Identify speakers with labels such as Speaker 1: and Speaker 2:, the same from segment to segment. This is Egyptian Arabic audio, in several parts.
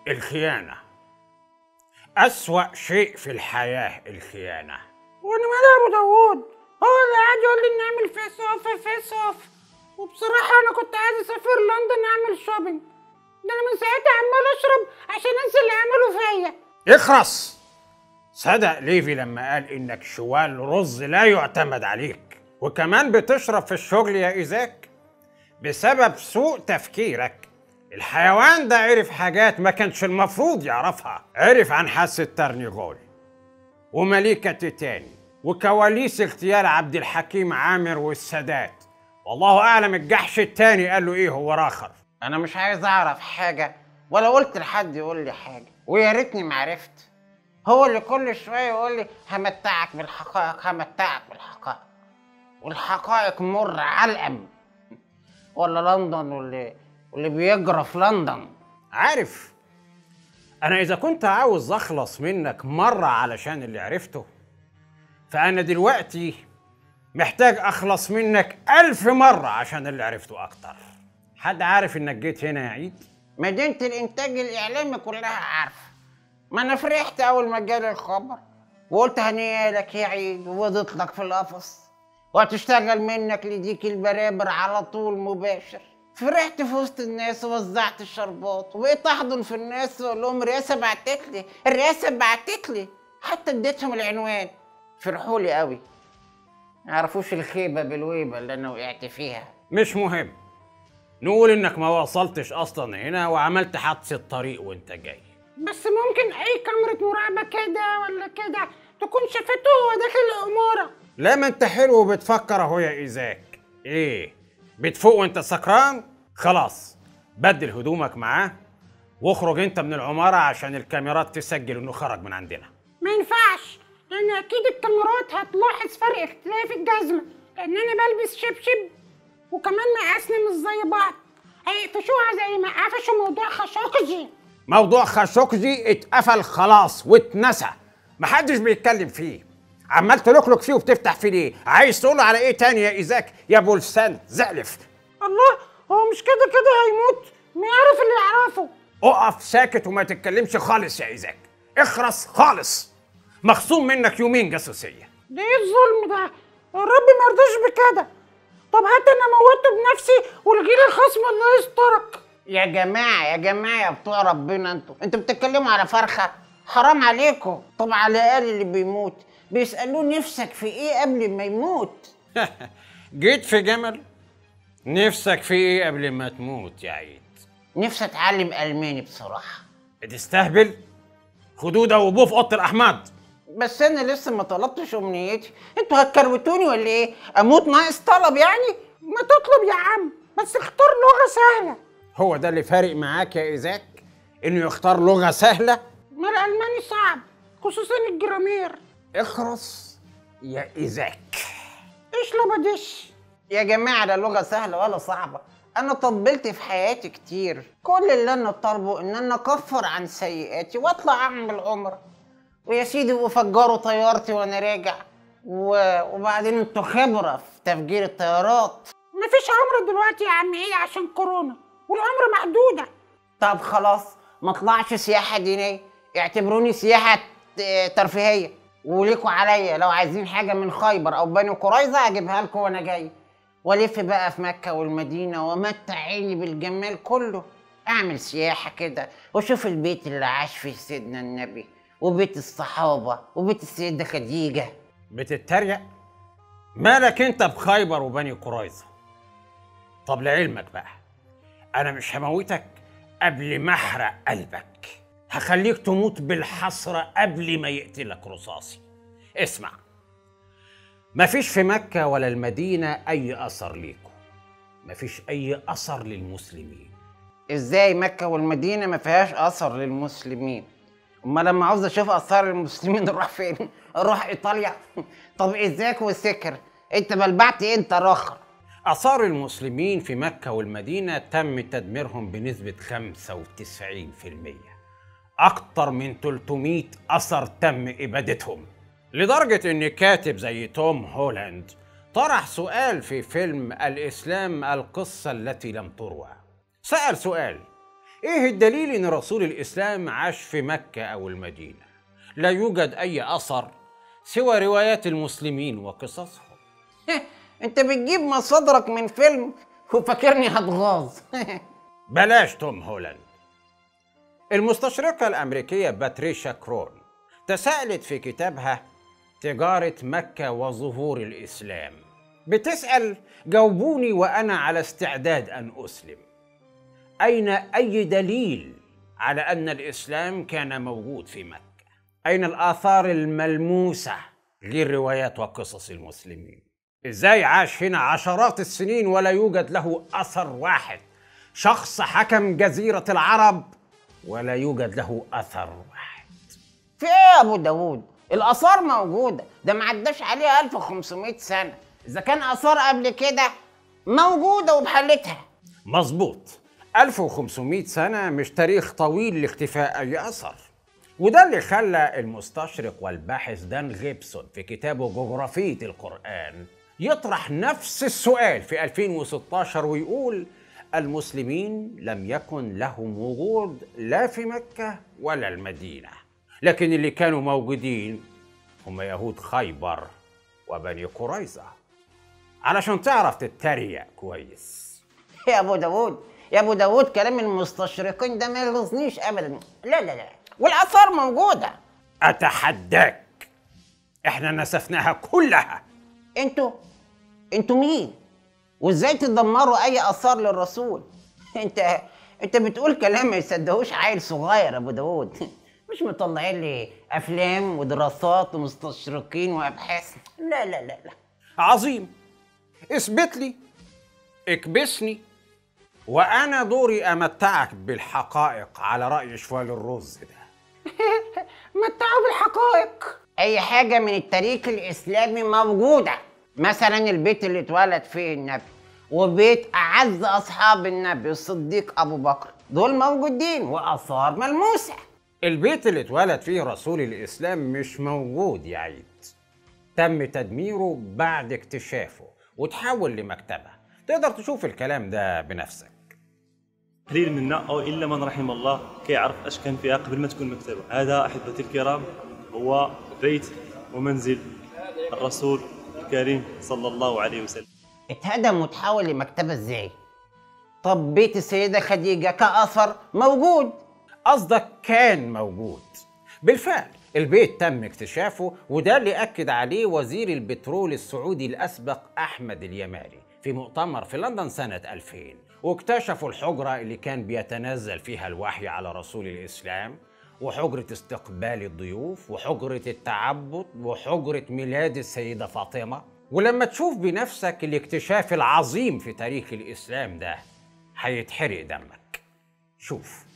Speaker 1: الخيانة أسوأ شيء في الحياة الخيانة
Speaker 2: وانا مالي يا ابو داوود هو اللي قاعد يقول لي نعمل فيس اوف فيس اوف وبصراحة انا كنت عايز اسافر لندن اعمل شوبينج ده انا من ساعتها عمال اشرب عشان انسى اللي عملوا فيا
Speaker 1: اخرس صدق ليفي لما قال إنك شوال رز لا يعتمد عليك وكمان بتشرب في الشغل يا إيزاك بسبب سوء تفكيرك الحيوان ده عرف حاجات ما كانش المفروض يعرفها عرف عن حاسة ترنيغول ومليكة تيتاني وكواليس اغتيال عبد الحكيم عامر والسادات والله أعلم الجحش التاني قال له إيه هو راخر
Speaker 3: انا مش عايز اعرف حاجه ولا قلت لحد يقول لي حاجه ويا ريتني ما عرفت هو اللي كل شويه يقول لي همتعك بالحقائق همتعك بالحقائق والحقائق مر علقم ولا لندن واللي واللي بيجرى في لندن
Speaker 1: عارف أنا إذا كنت عاوز أخلص منك مرة علشان اللي عرفته فأنا دلوقتي محتاج أخلص منك ألف مرة عشان اللي عرفته أكتر حد عارف إنك جيت هنا يا عيد؟
Speaker 3: مدينه الانتاج الاعلامي كلها عارفه ما انا فرحت اول ما جالي الخبر وقلت هنيئا لك يا عيد ووضت لك في القفص وهتشتغل منك لديك البرابر على طول مباشر فرحت في وسط الناس ووزعت الشربات وبقيت احضن في الناس واقول لهم الرئاسه بعتت لي الرئاسه بعتت لي حتى اديتهم العنوان فرحوا لي قوي ما يعرفوش الخيبه بالويبه اللي انا وقعت فيها
Speaker 1: مش مهم نقول إنك ما وصلتش أصلا هنا وعملت حادثة طريق وأنت جاي
Speaker 2: بس ممكن اي كاميرا مراقبة كده ولا كده تكون شافته وهو داخل الامارة
Speaker 1: لا ما انت حلو وبتفكر اهو يا ايزاك ايه بتفوق وانت سكران خلاص بدل هدومك معاه واخرج انت من العمارة عشان الكاميرات تسجل انه خرج من عندنا
Speaker 2: ما ينفعش لان اكيد الكاميرات هتلاحظ فرق اختلاف الجزمة لان انا بلبس شبشب وكمان مقاسنا مش زي بعض هيقفشوها زي ما قفشوا موضوع خشاقجي
Speaker 1: موضوع خاشوكجي اتقفل خلاص واتنسى محدش بيتكلم فيه عمال تلوكلك فيه وبتفتح فيه ليه عايز تقول على ايه تاني يا ايزاك يا ابو لسان زعلف
Speaker 2: الله هو مش كده كده هيموت ما يعرف اللي يعرفه
Speaker 1: اقف ساكت وما تتكلمش خالص يا ايزاك اخرس خالص مخصوم منك يومين جاسوسيه
Speaker 2: ده ايه الظلم ده الرب ما يرضاش بكده طب هات انا موته بنفسي والغير الخصم الله يسترك
Speaker 3: يا جماعة يا جماعة يا بتوع ربنا انتوا انتوا بتتكلموا على فرخة حرام عليكم طب على الأقل اللي بيموت بيسألوه نفسك في ايه قبل ما يموت
Speaker 1: جيت في جمل نفسك في ايه قبل ما تموت يا عيد
Speaker 3: نفسي اتعلم ألماني بصراحة
Speaker 1: بتستهبل خدوده وابوه في اوضه الاحماد
Speaker 3: بس انا لسه ما طلبتش امنيتي انتوا هتكروتوني ولا ايه اموت ناقص طلب يعني
Speaker 2: ما تطلب يا عم بس اختار لغة سهلة
Speaker 1: هو ده اللي فارق معاك يا ايزاك انه يختار لغه سهله
Speaker 2: ما الألماني صعب خصوصا الجرامير
Speaker 1: اخرس يا ايزاك
Speaker 2: ايش لبدش
Speaker 3: يا جماعة لا لغة سهلة ولا صعبة أنا طبلت في حياتي كتير كل اللي أنا طالبه إن أنا أكفر عن سيئاتي وأطلع أعمل عمرة ويا سيدي وفجروا طيارتي وأنا راجع و... وبعدين أنتوا خبرة في تفجير الطيارات
Speaker 2: مفيش عمر دلوقتي يا عم عيد عشان كورونا والعمر محدودة
Speaker 3: طب خلاص ما اطلعش سياحة دينية اعتبروني سياحة ت- ترفيهية وليكوا عليا لو عايزين حاجة من خيبر أو بني قريظة أجيبها لكم وأنا جاي والف بقى في مكة والمدينة وامتع عيني بالجمال كله أعمل سياحة كده وأشوف البيت اللي عاش فيه سيدنا النبي وبيت الصحابة وبيت السيدة خديجة
Speaker 1: بتتريق مالك انت بخيبر وبني قريظه طب لعلمك بقى انا مش هموتك قبل ما احرق قلبك هخليك تموت بالحسرة قبل ما يقتلك رصاصي اسمع مفيش في مكة ولا المدينة أي أثر ليكم مفيش أي أثر للمسلمين
Speaker 3: ازاي مكة والمدينة ما فيهاش اثر للمسلمين اما لما عاوز اشوف اثار المسلمين نروح فين اروح ايطاليا طب ازيك وسكر انت بلبعت إيه انت راخر
Speaker 1: آثار المسلمين في مكة والمدينة تم تدميرهم بنسبة 95% أكتر من 300 أثر تم إبادتهم لدرجة إن كاتب زي توم هولاند طرح سؤال في فيلم الإسلام القصة التي لم تروى سأل سؤال ايه الدليل ان رسول الاسلام عاش في مكه او المدينه لا يوجد اي اثر سوى روايات المسلمين وقصصهم
Speaker 3: انت بتجيب مصادرك من فيلم وفاكرني هتغاظ
Speaker 1: بلاش توم هولاند المستشرقة الأمريكية باتريشا كرون تساءلت في كتابها تجارة مكة وظهور الإسلام بتسأل جاوبوني وأنا على استعداد أن أسلم أين أي دليل على أن الإسلام كان موجود في مكة أين الآثار الملموسة للروايات وقصص المسلمين إزاي عاش هنا عشرات السنين ولا يوجد له أثر واحد شخص حكم جزيرة العرب ولا يوجد له أثر واحد
Speaker 3: في ايه يا ابو داوود الاثار موجوده ده ما عداش عليها 1500 سنه اذا كان اثار قبل كده موجوده وبحالتها
Speaker 1: مظبوط 1500 سنة مش تاريخ طويل لاختفاء أي أثر وده اللي خلى المستشرق والباحث دان غيبسون في كتابه جغرافية القرآن يطرح نفس السؤال في 2016 ويقول المسلمين لم يكن لهم وجود لا في مكة ولا المدينة لكن اللي كانوا موجودين هم يهود خيبر وبني قريظة علشان تعرف تتريق كويس
Speaker 3: يا ابو داوود يا ابو داوود كلام المستشرقين ده ما يغيظنيش ابدا لا لا لا والاثار موجوده
Speaker 1: أتحداك إحنا نسفناها كلها
Speaker 3: انتوا انتوا مين وازاي تدمروا اي اثار للرسول انت انت بتقول كلام ما يصدقوش عيل صغير يا ابو داوود مش مطلعين لي افلام ودراسات ومستشرقين وابحاث لا لا لا لا
Speaker 1: عظيم اثبت لي اكبسني وأنا دوري أمتعك بالحقائق على رأي شوال الرز ده
Speaker 2: متعوا بالحقائق
Speaker 3: اي حاجه من التاريخ الاسلامي موجوده مثلا البيت اللي اتولد فيه النبي وبيت اعز اصحاب النبي الصديق ابو بكر دول موجودين واثار ملموسه
Speaker 1: البيت اللي اتولد فيه رسول الإسلام مش موجود يا عيد تم تدميره بعد اكتشافه وتحول لمكتبة تقدر تشوف الكلام ده بنفسك
Speaker 4: قليل منا او الا من رحم الله كيعرف اش كان فيها قبل ما تكون مكتبه هذا احبتي الكرام هو بيت ومنزل الرسول الكريم صلى الله عليه وسلم
Speaker 3: اتهدم وتحول لمكتبه ازاي طب بيت السيده خديجه كاثر موجود
Speaker 1: قصدك كان موجود بالفعل البيت تم اكتشافه وده اللي أكد عليه وزير البترول السعودي الأسبق أحمد اليماني في مؤتمر في لندن سنة 2000 واكتشفوا الحجرة اللي كان بيتنزل فيها الوحي على رسول الإسلام وحجرة استقبال الضيوف وحجرة التعبد وحجرة ميلاد السيدة فاطمة ولما تشوف بنفسك الاكتشاف العظيم في تاريخ الإسلام ده هيتحرق دمك شوف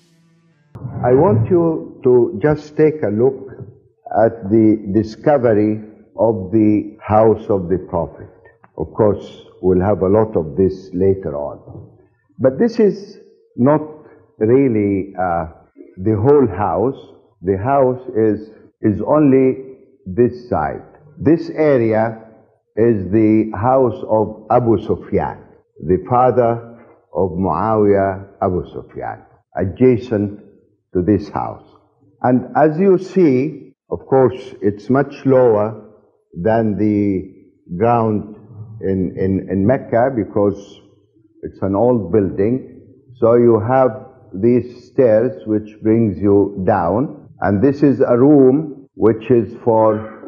Speaker 5: I want you to just take a look at the discovery of the house of the Prophet. Of course, we'll have a lot of this later on. But this is not really uh, the whole house. The house is, is only this side. This area is the house of Abu Sufyan, the father of Muawiyah Abu Sufyan, adjacent to this house. And as you see, of course, it's much lower than the ground in, in, in Mecca because it's an old building. So you have these stairs which brings you down. And this is a room which is for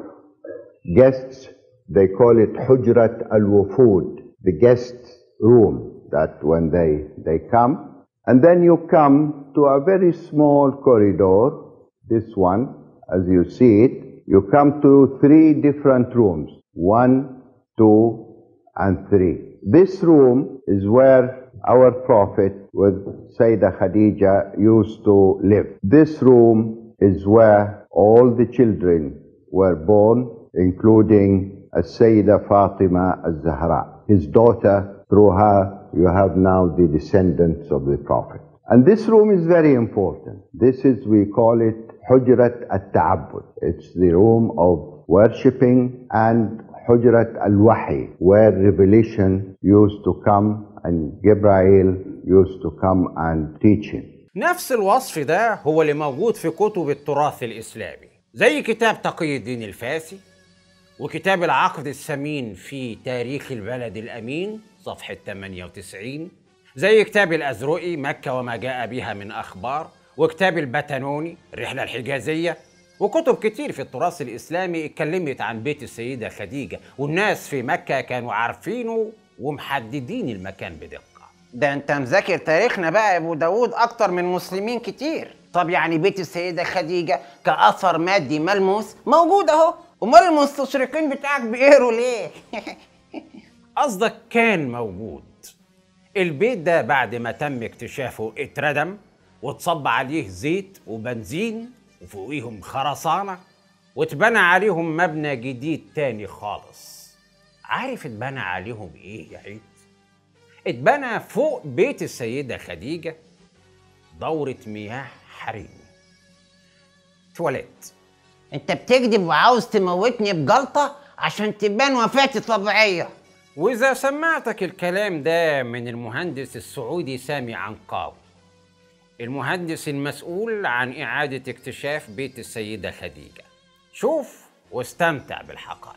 Speaker 5: guests. They call it Hujrat al-Wufud, the guest room that when they, they come. And then you come to a very small corridor, this one, as you see it. You come to three different rooms, one, two, and three. This room is where our Prophet with Sayyidah Khadija used to live. This room is where all the children were born, including Sayyidah Fatima al-Zahra, his daughter. Through her, you have now the descendants of the Prophet. And this room is very important. This is, we call it Hujrat al-Ta'abbud. It's the room of worshipping and Hujrat al-Wahi, where revelation used to come and Gabriel used to come and teach him.
Speaker 1: نفس الوصف ده هو اللي موجود في كتب التراث الإسلامي زي كتاب تقي الدين الفاسي وكتاب العقد الثمين في تاريخ البلد الأمين صفحة 98 زي كتاب الأزرقي مكة وما جاء بها من أخبار وكتاب البتنوني الرحلة الحجازية وكتب كتير في التراث الإسلامي اتكلمت عن بيت السيدة خديجة والناس في مكة كانوا عارفينه ومحددين المكان بدقة
Speaker 3: ده انت مذاكر تاريخنا بقى يا ابو داوود اكتر من مسلمين كتير طب يعني بيت السيدة خديجة كأثر مادي ملموس موجود اهو امال المستشرقين بتاعك بيقروا ليه
Speaker 1: قصدك كان موجود البيت ده بعد ما تم اكتشافه اتردم واتصب عليه زيت وبنزين وفوقيهم خرسانة واتبنى عليهم مبنى جديد تاني خالص عارف اتبنى عليهم ايه يا عيد؟ اتبنى فوق بيت السيدة خديجة دورة مياه حريمي تواليت
Speaker 3: انت بتكذب وعاوز تموتني بجلطة عشان تبان وفاتي طبيعية
Speaker 1: وإذا سمعتك الكلام ده من المهندس السعودي سامي عنقاوي المهندس المسؤول عن إعادة اكتشاف بيت السيدة خديجة شوف واستمتع بالحقائق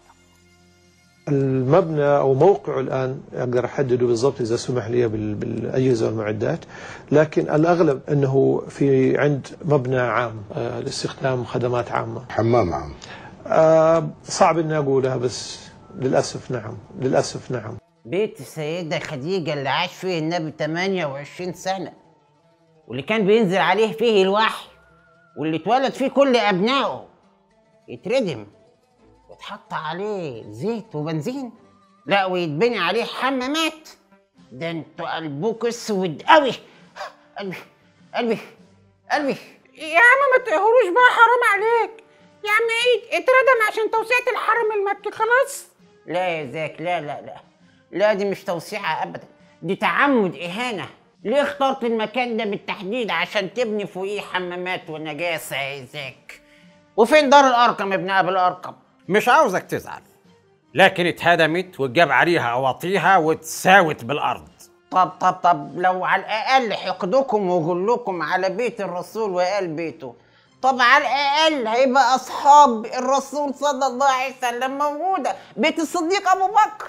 Speaker 6: المبنى او موقعه الان اقدر احدده بالضبط اذا سمح لي بال- بالاجهزه والمعدات لكن الاغلب انه في عند مبنى عام آه، لاستخدام خدمات عامه
Speaker 5: حمام عام
Speaker 6: آه، صعب اني اقولها بس للاسف نعم للاسف نعم
Speaker 3: بيت السيدة خديجة اللي عاش فيه النبي 28 سنة واللي كان بينزل عليه فيه الوحي واللي اتولد فيه كل أبنائه يتردم وتحط عليه زيت وبنزين لا ويتبني عليه حمامات ده انتوا قلبكوا اسود قوي قلبي قلبي قلبي
Speaker 2: يا عم ما تقهروش بقى حرام عليك يا عم عيد اتردم عشان توسعة الحرم المكي خلاص
Speaker 3: لا يا زاك لا لا لا لا دي مش توسعة أبدا دي تعمد إهانة ليه اخترت المكان ده بالتحديد عشان تبني فوقيه حمامات ونجاسة يا زاك وفين دار الأرقم يا ابن أبي الأرقم
Speaker 1: مش عاوزك تزعل لكن اتهدمت واتجاب عليها أواطيها واتساوت بالأرض
Speaker 3: طب طب طب لو على الأقل حقدكم وغلكم على بيت الرسول وآل بيته طب على الأقل هيبقى أصحاب الرسول صلى الله عليه وسلم موجودة بيت الصديق أبو بكر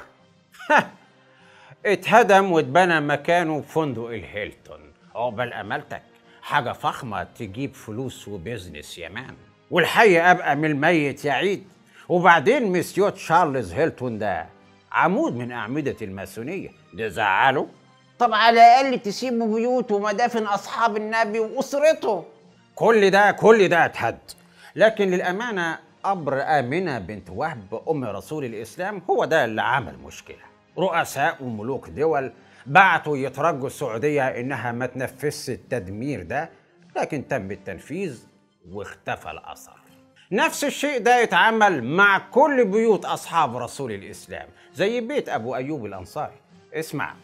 Speaker 1: اتهدم واتبنى مكانه فندق الهيلتون عقبال امالتك حاجه فخمه تجيب فلوس وبيزنس يا مان والحي ابقى من الميت يا عيد وبعدين مسيو تشارلز هيلتون ده عمود من اعمده الماسونيه ده زعله
Speaker 3: طب على الأقل تسيبوا بيوت ومدافن أصحاب النبي وأسرته
Speaker 1: كل ده كل ده اتهد لكن للأمانة قبر آمنة بنت وهب أم رسول الإسلام هو ده اللي عمل مشكلة رؤساء وملوك دول بعتوا يترجوا السعودية إنها ما تنفذش التدمير ده لكن تم التنفيذ واختفى الأثر نفس الشيء ده يتعمل مع كل بيوت أصحاب رسول الإسلام زي بيت أبو أيوب الأنصاري اسمع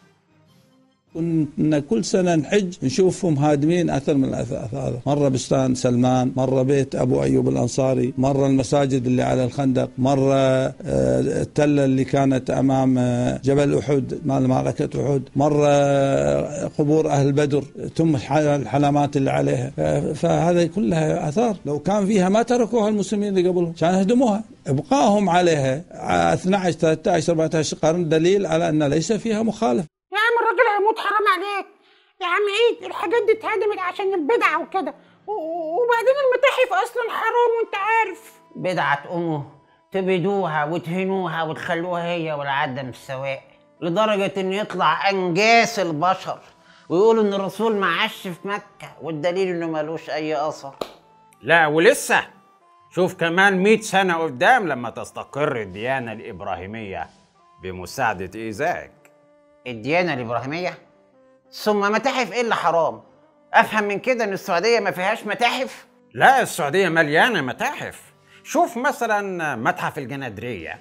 Speaker 7: كنا كل سنة نحج نشوفهم هادمين أثر من الأثاث هذا مرة بستان سلمان مرة بيت أبو أيوب الأنصاري مرة المساجد اللي على الخندق مرة آه، التلة اللي كانت أمام آه، جبل أحد مال معركة أحد مرة آه، قبور أهل بدر تم الح- الحلامات اللي عليها ف- فهذه كلها آثار لو كان فيها ما تركوها المسلمين اللي قبلهم كان هدموها ابقائهم عليها ع- 12 13 14 قرن دليل على أن ليس فيها مخالف
Speaker 2: يا عم الراجل هيموت حرام عليك يا عم عيد الحاجات دي اتهدمت عشان البدع وكده و- و- وبعدين المتاحف اصلا حرام وانت عارف
Speaker 3: بدعة أمه تبدوها وتهنوها وتخلوها هي والعدم سواء لدرجة إن يطلع أنجاس البشر ويقولوا إن الرسول ما عاش في مكة والدليل إنه ملوش أي أثر
Speaker 1: لا ولسه شوف كمان مئة سنة قدام لما تستقر الديانة الإبراهيمية بمساعدة إيزاك
Speaker 3: الديانة الإبراهيمية ثم متاحف إيه اللي حرام أفهم من كده إن السعودية ما فيهاش متاحف
Speaker 1: لا السعودية مليانة متاحف شوف مثلا متحف الجنادرية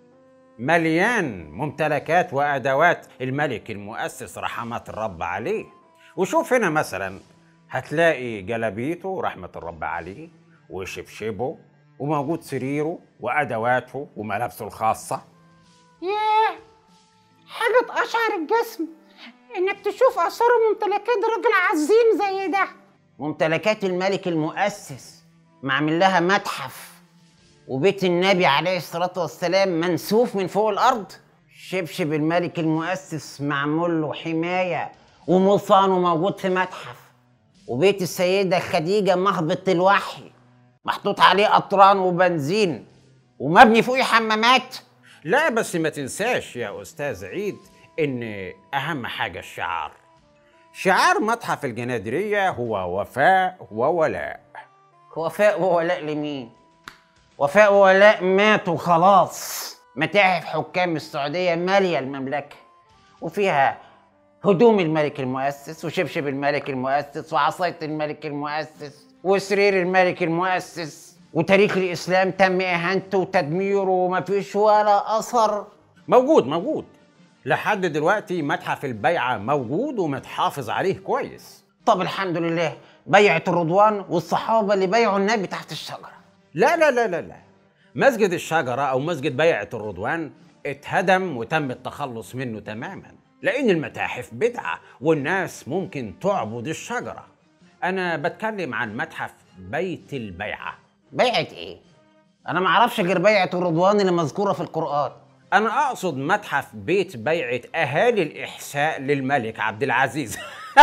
Speaker 1: مليان ممتلكات وأدوات الملك المؤسس رحمة الرب عليه وشوف هنا مثلا هتلاقي جلابيته رحمة الرب عليه وشبشبه وموجود سريره وأدواته وملابسه الخاصة
Speaker 2: ياه حاجة تقشعر الجسم انك تشوف اثار وممتلكات راجل عظيم زي ده
Speaker 3: ممتلكات الملك المؤسس معمل لها متحف وبيت النبي عليه الصلاة والسلام منسوف من فوق الأرض شبشب الملك المؤسس معمول له حماية ومصانه موجود في متحف وبيت السيدة خديجة مهبط الوحي محطوط عليه قطران وبنزين ومبني فوقيه حمامات
Speaker 1: لا بس ما تنساش يا أستاذ عيد إن أهم حاجة الشعار شعار متحف الجنادرية هو وفاء وولاء
Speaker 3: وفاء وولاء لمين؟ وفاء وولاء ماتوا خلاص متاحف حكام السعودية مالية المملكة وفيها هدوم الملك المؤسس وشبشب الملك المؤسس وعصاية الملك المؤسس وسرير الملك المؤسس وتاريخ الإسلام تم إهانته وتدميره ومفيش ولا أثر
Speaker 1: موجود موجود لحد دلوقتي متحف البيعة موجود ومتحافظ عليه كويس
Speaker 3: طب الحمد لله بيعة الرضوان والصحابة اللي بيعوا النبي تحت الشجرة
Speaker 1: لا لا لا لا لا مسجد الشجرة أو مسجد بيعة الرضوان اتهدم وتم التخلص منه تماما لأن المتاحف بدعة والناس ممكن تعبد الشجرة أنا بتكلم عن متحف بيت البيعة
Speaker 3: بيعة إيه؟ أنا معرفش غير بيعة الرضوان اللي مذكورة في القرآن
Speaker 1: أنا أقصد متحف بيت بيعة أهالي الإحساء للملك عبد العزيز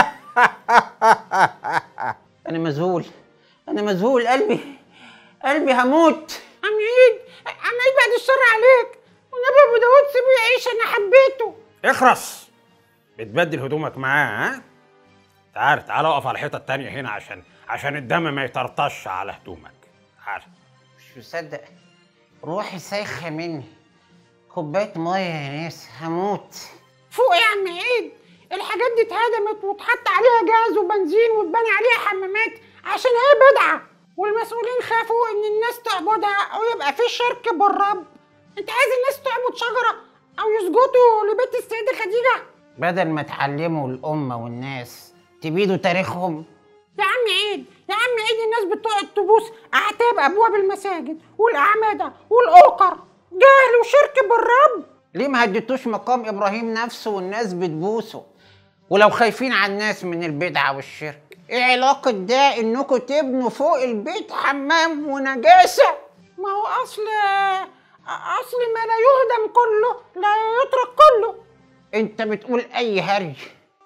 Speaker 3: أنا مذهول أنا مذهول قلبي قلبي هموت
Speaker 2: عم عيد عم عيد بعد الشر عليك والنبي ابو داود سيبه يعيش انا حبيته
Speaker 1: اخرس بتبدل هدومك معاه ها تعال تعال اقف على الحيطة التانية هنا عشان عشان الدم ما يطرطش على هدومك تعال
Speaker 3: مش مصدق روحي سايخة مني كوباية مية يا ناس هموت
Speaker 2: فوق يا عم عيد الحاجات دي اتهدمت واتحط عليها جاز وبنزين واتبني عليها حمامات عشان هي بدعة والمسؤولين خافوا ان الناس تعبدها او يبقى في شرك بالرب انت عايز الناس تعبد شجرة او يسجدوا لبيت السيدة خديجة
Speaker 3: بدل ما تعلموا الأمة والناس تبيدوا تاريخهم
Speaker 2: يا عم عيد يا عم عيد الناس بتقعد تبوس اعتاب ابواب المساجد والاعمدة والاوقر جهل وشرك بالرب
Speaker 3: ليه ما هديتوش مقام إبراهيم نفسه والناس بتبوسه ولو خايفين على الناس من البدعة والشرك ايه علاقة ده انكم تبنوا فوق البيت حمام ونجاسة
Speaker 2: ما هو اصل اصل ما لا يهدم كله لا يترك كله
Speaker 3: انت بتقول اي هري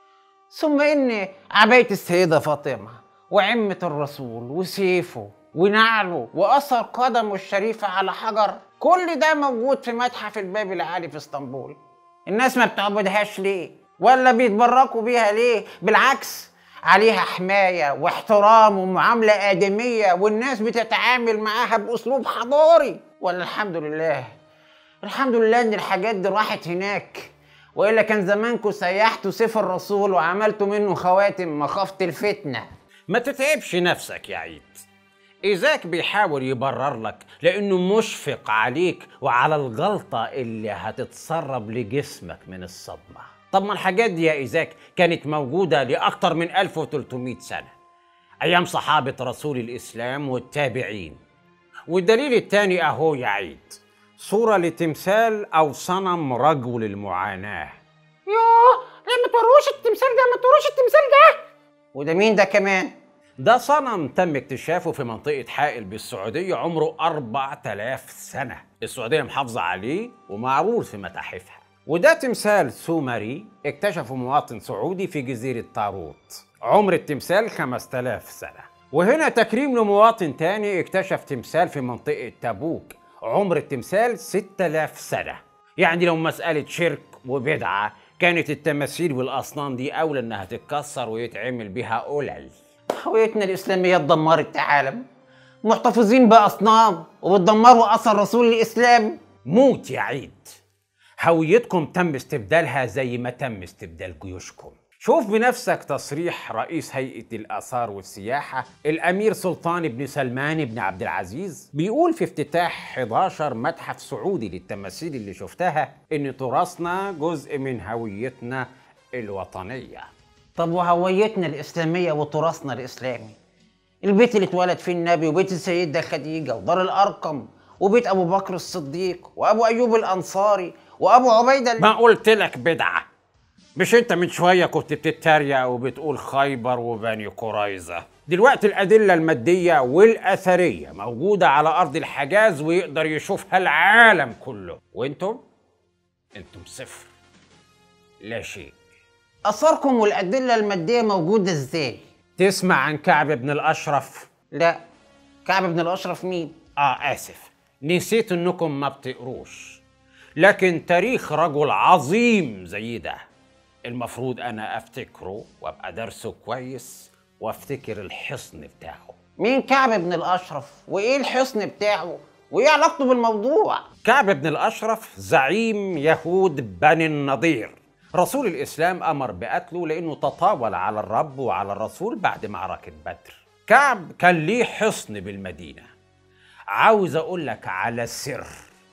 Speaker 3: ثم ان عباية السيدة فاطمة وعمة الرسول وسيفه ونعله واثر قدمه الشريفة على حجر كل ده موجود في متحف الباب العالي في اسطنبول الناس ما بتعبدهاش ليه ولا بيتبركوا بيها ليه بالعكس عليها حماية واحترام ومعاملة آدمية والناس بتتعامل معاها بأسلوب حضاري ولا الحمد لله الحمد لله إن الحاجات دي راحت هناك وإلا كان زمانكم سيحتوا سيف الرسول وعملتوا منه خواتم مخافة الفتنة
Speaker 1: ما تتعبش نفسك يا عيد إيزاك بيحاول يبرر لك لأنه مشفق عليك وعلى الغلطة اللي هتتسرب لجسمك من الصدمة طب ما الحاجات دي يا إيزاك كانت موجودة لأكتر من 1300 سنة أيام صحابة رسول الإسلام والتابعين والدليل التاني أهو يا عيد صورة لتمثال أو صنم رجل المعاناة
Speaker 2: يوه لا ما توروش التمثال ده ما توروش التمثال ده
Speaker 3: وده مين ده كمان؟
Speaker 1: ده صنم تم اكتشافه في منطقة حائل بالسعودية عمره 4000 سنة السعودية محافظة عليه ومعروض في متاحفها وده تمثال سومري اكتشفه مواطن سعودي في جزيرة طاروت عمر التمثال 5000 سنة وهنا تكريم لمواطن تاني اكتشف تمثال في منطقة تبوك عمر التمثال 6000 سنة يعني لو مسألة شرك وبدعة كانت التماثيل والأصنام دي أولى إنها تتكسر ويتعمل بها قلل
Speaker 3: هويتنا الإسلامية اتدمرت العالم محتفظين بأصنام وبتدمروا أثر رسول الإسلام
Speaker 1: موت يا عيد هويتكم تم استبدالها زي ما تم استبدال جيوشكم شوف بنفسك تصريح رئيس هيئة الآثار والسياحة الأمير سلطان بن سلمان بن عبد العزيز بيقول في افتتاح 11 متحف سعودي للتماثيل اللي شفتها إن تراثنا جزء من هويتنا الوطنية
Speaker 3: طب وهويتنا الإسلامية وتراثنا الإسلامي البيت اللي اتولد فيه النبي وبيت السيدة خديجة ودار الأرقم وبيت أبو بكر الصديق وأبو أيوب الأنصاري وأبو عبيدة ال-
Speaker 1: ما قلت لك بدعة مش انت من شوية كنت بتتريق وبتقول خيبر وبني قريظة دلوقتي الأدلة المادية والأثرية موجودة على أرض الحجاز ويقدر يشوفها العالم كله وانتم انتم صفر لا شيء
Speaker 3: اثاركم والادله الماديه موجوده ازاي
Speaker 1: تسمع عن كعب بن الأشرف
Speaker 3: لا كعب بن الاشرف مين
Speaker 1: آه آسف نسيت إنكم ما بتقروش لكن تاريخ رجل عظيم زي ده المفروض أنا أفتكره وأبقى درسه كويس وأفتكر الحصن بتاعه
Speaker 3: مين كعب بن الاشرف وايه الحصن بتاعه وايه علاقته بالموضوع
Speaker 1: كعب بن الأشرف زعيم يهود بني النضير رسول الإسلام أمر بقتله لأنه تطاول على الرب وعلى الرسول بعد معركة بدر كعب كان ليه حصن بالمدينة عاوز أقول لك على سر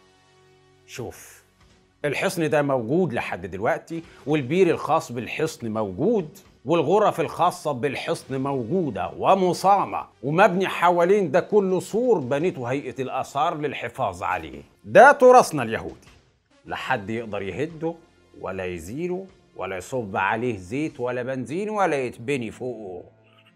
Speaker 1: شوف الحصن ده موجود لحد دلوقتي والبير الخاص بالحصن موجود والغرف الخاصة بالحصن موجودة ومصانة ومبني حوالين ده كله سور بنته هيئة الآثار للحفاظ عليه ده تراثنا اليهودي لا حد يقدر يهده ولا يزيله ولا يصب عليه زيت ولا بنزين ولا يتبني فوقه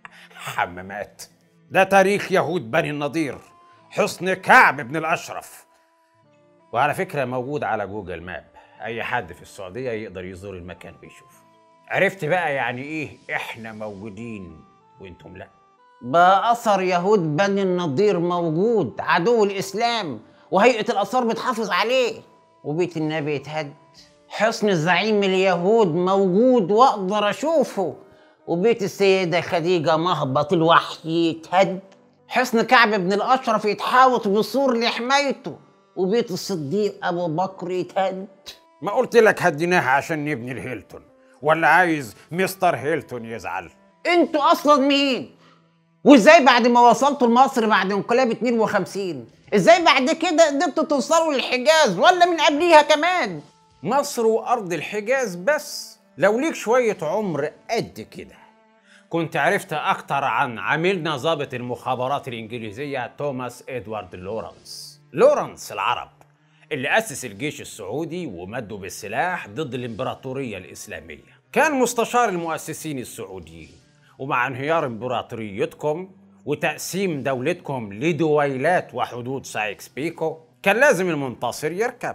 Speaker 1: حمامات ده تاريخ يهود بني النضير حصن كعب بن الأشرف وعلى فكرة موجود على جوجل ماب أي حد في السعودية يقدر يزور المكان ويشوف عرفت بقى يعني إيه إحنا موجودين وإنتم لأ
Speaker 3: بقى اثر يهود بني النضير موجود عدو الاسلام وهيئه الاثار بتحافظ عليه وبيت النبي اتهد حصن زعيم اليهود موجود واقدر اشوفه وبيت السيده خديجه مهبط الوحي يتهد حصن كعب بن الاشرف يتحاوط بسور لحمايته وبيت الصديق ابو بكر يتهد
Speaker 1: ما قلت لك هديناها عشان نبني الهيلتون ولا عايز مستر هيلتون يزعل
Speaker 3: انتوا اصلا مين وازاي بعد ما وصلتوا لمصر بعد انقلاب 52 ازاي بعد كده قدرتوا توصلوا للحجاز ولا من قبليها كمان
Speaker 1: مصر وأرض الحجاز بس لو ليك شوية عمر قد كده كنت عرفت أكتر عن عميلنا ضابط المخابرات الإنجليزية توماس إدوارد لورنس لورنس العرب اللي أسس الجيش السعودي ومده بالسلاح ضد الإمبراطورية الإسلامية كان مستشار المؤسسين السعوديين ومع انهيار إمبراطوريتكم وتقسيم دولتكم لدويلات وحدود سايكس بيكو كان لازم المنتصر يركب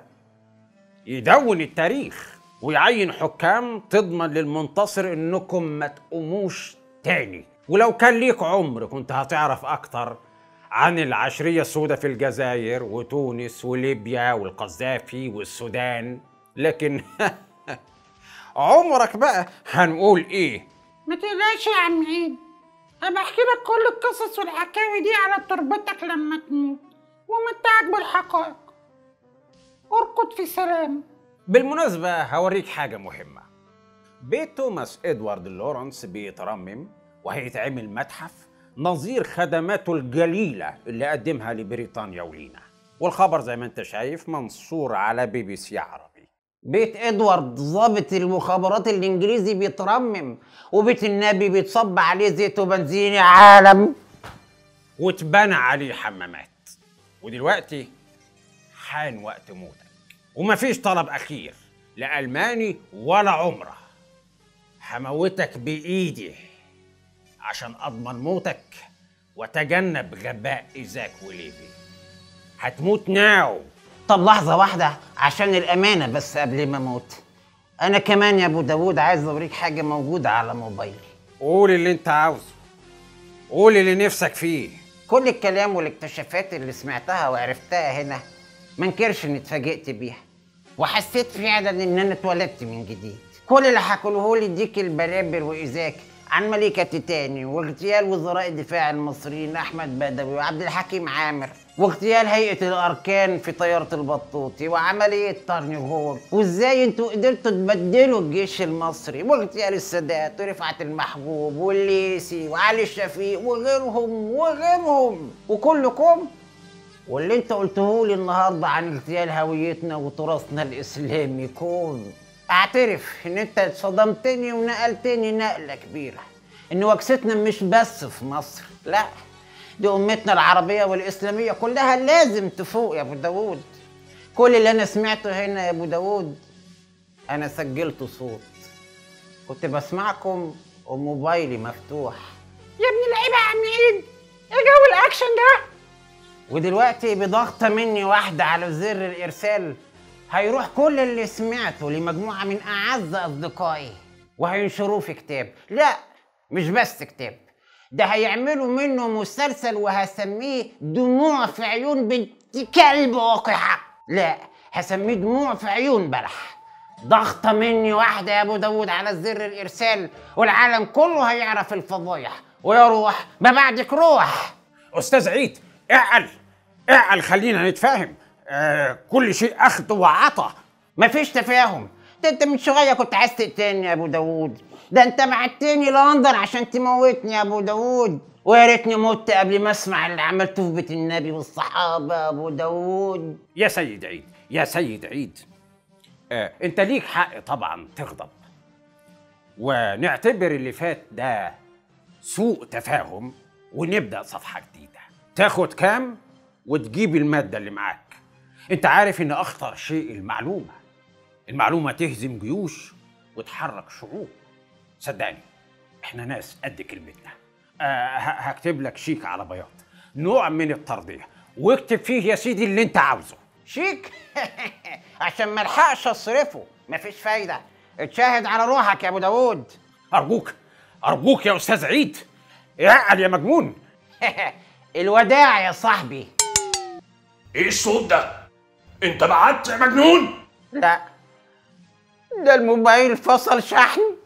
Speaker 1: يدون التاريخ ويعين حكام تضمن للمنتصر انكم ما تقوموش تاني ولو كان ليك عمر كنت هتعرف اكتر عن العشرية السوداء في الجزائر وتونس وليبيا والقذافي والسودان لكن عمرك بقى هنقول ايه
Speaker 2: ما تقلقش يا عم عيد هبقى احكي لك كل القصص والحكاوي دي على تربتك لما تموت ومتعك بالحقائق ارقد في سلام
Speaker 1: بالمناسبة هوريك حاجة مهمة بيت توماس إدوارد لورنس بيترمم وهيتعمل متحف نظير خدماته الجليلة اللي قدمها لبريطانيا ولينا والخبر زي ما انت شايف منشور على بي بي سي عربي
Speaker 3: بيت ادوارد ضابط المخابرات الانجليزي بيترمم وبيت النبي بيتصب عليه زيت وبنزين يا عالم
Speaker 1: واتبنى عليه حمامات ودلوقتي حان وقت موتك ومفيش طلب أخير لا ألماني ولا عمرة هموتك بإيدي عشان أضمن موتك وتجنب غباء إيزاك وليفي هتموت ناو
Speaker 3: طب لحظة واحدة عشان الأمانة بس قبل ما أموت أنا كمان يا أبو داوود عايز أوريك حاجة موجودة على موبايلي
Speaker 1: قول اللي انت عاوزه قول اللي نفسك فيه
Speaker 3: كل الكلام والاكتشافات اللي سمعتها وعرفتها هنا منكرش إني اتفاجئت بيها وحسيت فعلا إن أنا اتولدت من جديد كل اللي هقوله لي ديك البرابر وإيزاك عن ملكة تيتاني واغتيال وزراء الدفاع المصريين أحمد بدوي وعبد الحكيم عامر واغتيال هيئة الأركان في طيارة البطوطي وعملية طرنغور وإزاي أنتوا قدرتوا تبدلوا الجيش المصري واغتيال السادات ورفعت المحجوب والليسي وعلي الشفيق وغيرهم وغيرهم وكلكم واللي انت قلته لي النهارده عن اغتيال هويتنا وتراثنا الاسلامي كون اعترف ان انت صدمتني ونقلتني نقله كبيره ان وكستنا مش بس في مصر لا دي امتنا العربيه والاسلاميه كلها لازم تفوق يا ابو داوود كل اللي انا سمعته هنا يا ابو داوود انا سجلته صوت كنت بسمعكم وموبايلي مفتوح
Speaker 2: يا ابن اللعيبه يا عم عيد ايه جو الاكشن ده
Speaker 3: ودلوقتي بضغطة مني واحدة على زر الإرسال هيروح كل اللي سمعته لمجموعة من أعز أصدقائي وهينشروه في كتاب لا مش بس كتاب ده هيعملوا منه مسلسل وهسميه دموع في عيون بنت كلب وقحة لا هسميه دموع في عيون بلح ضغطة مني واحدة يا أبو داود على زر الإرسال والعالم كله هيعرف الفضايح ويروح ما بعدك روح
Speaker 1: استاذ عيد اعقل اعقل خلينا نتفاهم آه كل شيء اخذ وعطى
Speaker 3: مفيش تفاهم ده انت من شويه كنت عايز تقتلني يا ابو داوود ده انت بعتني لندن عشان تموتني يا ابو داوود ويا ريتني مت قبل ما اسمع اللي عملته في بيت النبي والصحابه يا ابو داوود
Speaker 1: يا سيد عيد يا سيد عيد آه انت ليك حق طبعا تغضب ونعتبر اللي فات ده سوء تفاهم ونبدا صفحه جديده تاخد كام وتجيب الماده اللي معاك انت عارف ان اخطر شيء المعلومه المعلومه تهزم جيوش وتحرك شعوب صدقني احنا ناس قد كلمتنا آه ه- هكتب لك شيك على بياض نوع من الترضيه واكتب فيه يا سيدي اللي انت عاوزه
Speaker 3: شيك عشان ما الحقش اصرفه مفيش فايده اتشاهد على روحك يا ابو داوود
Speaker 1: ارجوك ارجوك يا استاذ عيد اعقل يا مجنون
Speaker 3: الوداع يا صاحبي
Speaker 8: ايه الصوت ده؟ انت بعت يا مجنون؟
Speaker 3: لا ده الموبايل فصل شحن